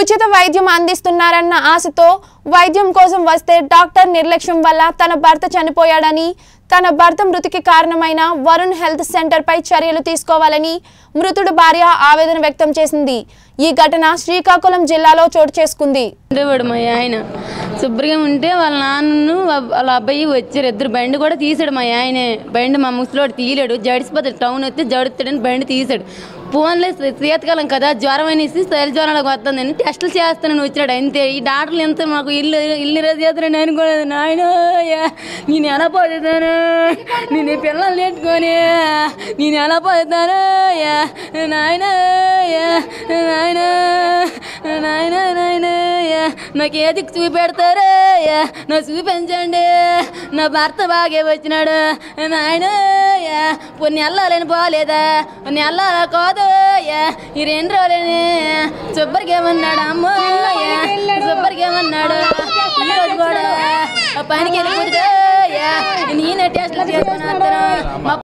ఉచిత వైద్యం అందిస్తున్నారన్న ఆశతో వైద్యం కోసం వస్తే డాక్టర్ నిర్లక్ష్యం వల్ల తన భర్త చనిపోయాడని తన భర్త మృతికి కారణమైన వరుణ్ హెల్త్ సెంటర్ పై చర్యలు తీసుకోవాలని మృతుడు భార్య ఆవేదన వ్యక్తం చేసింది ఈ ఘటన శ్రీకాకుళం జిల్లాలో చోటు చేసుకుంది ఉండేవాడు మా ఆయన శుభ్రంగా ఉంటే వాళ్ళ నాన్నను వా- వాళ్ళ అబ్బాయి వచ్చారు ఇద్దరు బండి కూడా తీసాడు మా ఆయనే బండి మా ముసలోడు తీయలేడు జడిసిపోతాడు టౌన్ వస్తే జడుతాడని బండి తీసాడు ఫోన్లో శీతకాలం కదా జ్వరం అనేసి తల్లి జ్వరాలకు వస్తుందని టెస్టులు చేస్తానని వచ్చినాడు అంతే ఈ డాక్టర్లు ఎంత మాకు ఇల్లు ఇల్లు రోజు చేస్తానని అనుకోలేదు నాయన నేను ఎలా పోతాను నేను ఈ పిల్లల్ని నెట్టుకొని నేను ఎలా పోతాను నాయన నాయన నాయన నాయన నాకు ఏ దిక్కు చూపెడతారా నా చూపించండి నా భర్త బాగా వచ్చినాడు నాయన కొన్ని నెలలని పోలేదా కొన్ని నెలల కాదు ఈ రెండు రోజులని సుబ్బరికి ఏమన్నాడు అమ్మ సుబ్బరికి ఏమన్నాడు ఈ రోజు కూడా ఆ పనికి వెళ్ళిపోతే నేనే టెస్ట్లు చేసుకున్నా